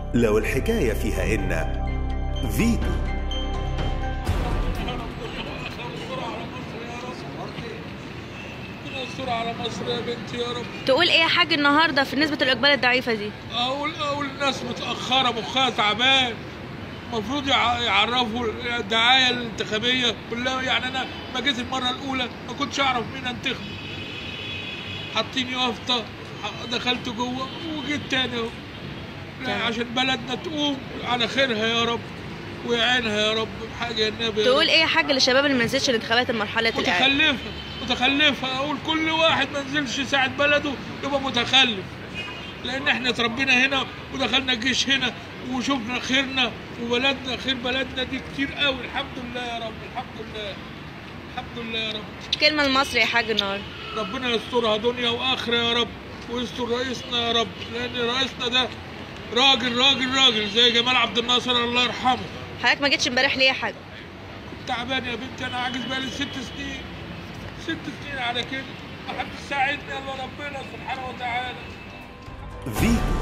لو الحكاية فيها إن فيتو استر على مصر يا بنتي يا رب تقول ايه يا حاج النهارده في نسبه الاقبال الضعيفه دي اقول اقول الناس متاخره مخها تعبان المفروض يع- يعرفوا الدعايه الانتخابيه كلها يعني انا ما جيت المره الاولى ما كنتش اعرف مين انتخب حاطيني يافطه ح- دخلت جوه وجيت تاني اهو لا، عشان بلدنا تقوم على خيرها يا رب ويعينها يا رب بحاجه يا النبي يا تقول رب. ايه يا حاج للشباب اللي ما نزلش الانتخابات المرحله الاعلام متخلفة متخلفة أقول كل واحد ما نزلش يساعد بلده يبقى متخلف لأن احنا اتربينا هنا ودخلنا الجيش هنا وشفنا خيرنا وبلدنا خير بلدنا دي كتير قوي الحمد لله يا رب الحمد لله الحمد لله يا رب كلمه لمصر يا حاج النهارده ربنا يسترها دنيا وآخرة يا رب ويستر رئيسنا يا رب لأن رئيسنا ده راجل راجل راجل زي جمال عبد الناصر الله يرحمه حضرتك ما جيتش امبارح ليه يا حاج تعبان يا بنتي انا عاجز بقالي ست سنين ست سنين على كده محدش ساعدني الا ربنا سبحانه وتعالى فيتو